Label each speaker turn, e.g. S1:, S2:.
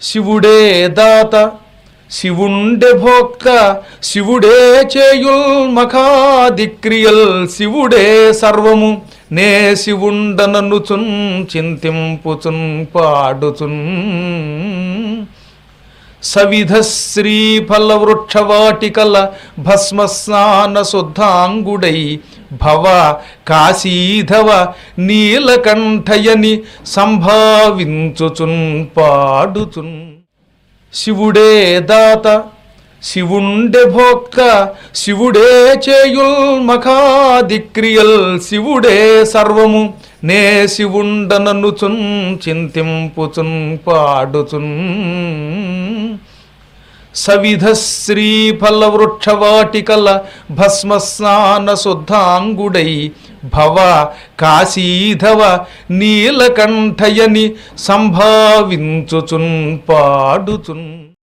S1: శివుడే దాత శివుండె భోక్త శివుడే చేయుల్ మఖాదిక్రియల్ శివుడే సర్వము నే శివుండననుచున్ చింతింపుచున్ పాడుచున్ సవిధ శ్రీఫల వృక్షవాటికల భస్మస్నాన శుద్ధాంగుడై భవ కాశీధవ నీలకంఠయని సంభావించుచున్ పాడుచున్ శివుడే దాత శివుండె భోక్త శివుడే చేయుల్ మఖాదిక్రియల్ శివుడే సర్వము నే శివుండననుచున్ చింతింపుచున్ పాడుచున్ సవిధ శ్రీఫల వృక్షవాటికల భస్మస్నాన శుద్ధాంగుడై భవ కాశీధవ నీలకంఠయని సంభావించుచున్ పాడుచున్